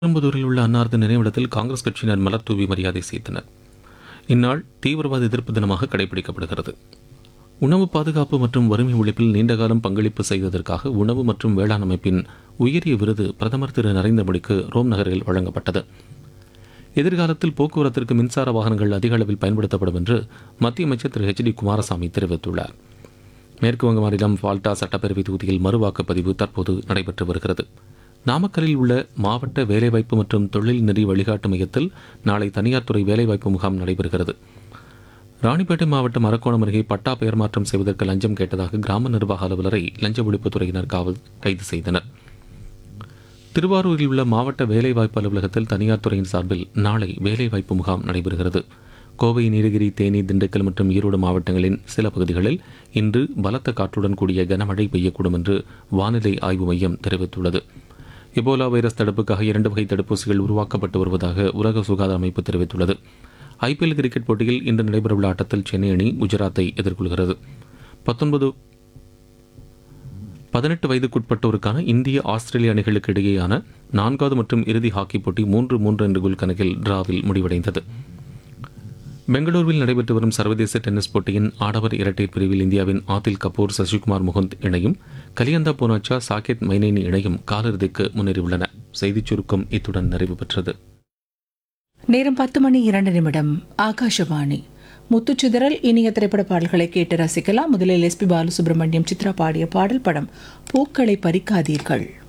பெரும்புதூரில் உள்ள அன்னாரது நினைவிடத்தில் காங்கிரஸ் கட்சியினர் மலர் தூவி மரியாதை செய்தனர் இந்நாள் தீவிரவாத எதிர்ப்பு தினமாக கடைபிடிக்கப்படுகிறது உணவு பாதுகாப்பு மற்றும் வறுமை ஒழிப்பில் நீண்டகாலம் பங்களிப்பு செய்ததற்காக உணவு மற்றும் வேளாண் அமைப்பின் உயரிய விருது பிரதமர் திரு நரேந்திர மோடிக்கு ரோம் நகரில் வழங்கப்பட்டது எதிர்காலத்தில் போக்குவரத்திற்கு மின்சார வாகனங்கள் அதிக அளவில் பயன்படுத்தப்படும் என்று மத்திய அமைச்சர் திரு ஹெச் டி குமாரசாமி தெரிவித்துள்ளார் மேற்குவங்க மாநிலம் ஃபால்டா சட்டப்பேரவை தொகுதியில் மறுவாக்குப்பதிவு தற்போது நடைபெற்று வருகிறது நாமக்கல்லில் உள்ள மாவட்ட வேலைவாய்ப்பு மற்றும் தொழில் நெறி வழிகாட்டு மையத்தில் நாளை தனியார் துறை வேலைவாய்ப்பு முகாம் நடைபெறுகிறது ராணிப்பேட்டை மாவட்டம் அரக்கோணம் அருகே பட்டா பெயர் மாற்றம் செய்வதற்கு லஞ்சம் கேட்டதாக கிராம நிர்வாக அலுவலரை லஞ்ச ஒழிப்புத் துறையினர் காவல் கைது செய்தனர் திருவாரூரில் உள்ள மாவட்ட வேலைவாய்ப்பு அலுவலகத்தில் தனியார் துறையின் சார்பில் நாளை வேலைவாய்ப்பு முகாம் நடைபெறுகிறது கோவை நீலகிரி தேனி திண்டுக்கல் மற்றும் ஈரோடு மாவட்டங்களின் சில பகுதிகளில் இன்று பலத்த காற்றுடன் கூடிய கனமழை பெய்யக்கூடும் என்று வானிலை ஆய்வு மையம் தெரிவித்துள்ளது எபோலா வைரஸ் தடுப்புக்காக இரண்டு வகை தடுப்பூசிகள் உருவாக்கப்பட்டு வருவதாக உலக சுகாதார அமைப்பு தெரிவித்துள்ளது ஐபிஎல் கிரிக்கெட் போட்டியில் இன்று நடைபெறவுள்ள ஆட்டத்தில் சென்னை அணி குஜராத்தை எதிர்கொள்கிறது பத்தொன்பது பதினெட்டு வயதுக்குட்பட்டோருக்கான இந்திய ஆஸ்திரேலிய அணிகளுக்கு இடையேயான நான்காவது மற்றும் இறுதி ஹாக்கி போட்டி மூன்று மூன்று என்ற கோல் கணக்கில் டிராவில் முடிவடைந்தது பெங்களூருவில் நடைபெற்று வரும் சர்வதேச டென்னிஸ் போட்டியின் ஆடவர் இரட்டையர் பிரிவில் இந்தியாவின் ஆதில் கபூர் சசிகுமார் முகுந்த் இணையும் கலியந்தா போனாச்சா சாகேத் மைனேனி இணையும் காலிறுதிக்கு முன்னேறியுள்ளன செய்திச் சுருக்கம் இத்துடன் நிறைவு பெற்றது நேரம் பத்து மணி இரண்டு நிமிடம் ஆகாஷவாணி முத்துச்சிதறல் இனிய திரைப்பட பாடல்களை கேட்டு ரசிக்கலாம் முதலில் எஸ்பி பாலசுப்ரமணியம் சித்ரா பாடிய பாடல் படம் பூக்களை பறிக்காதீர்கள்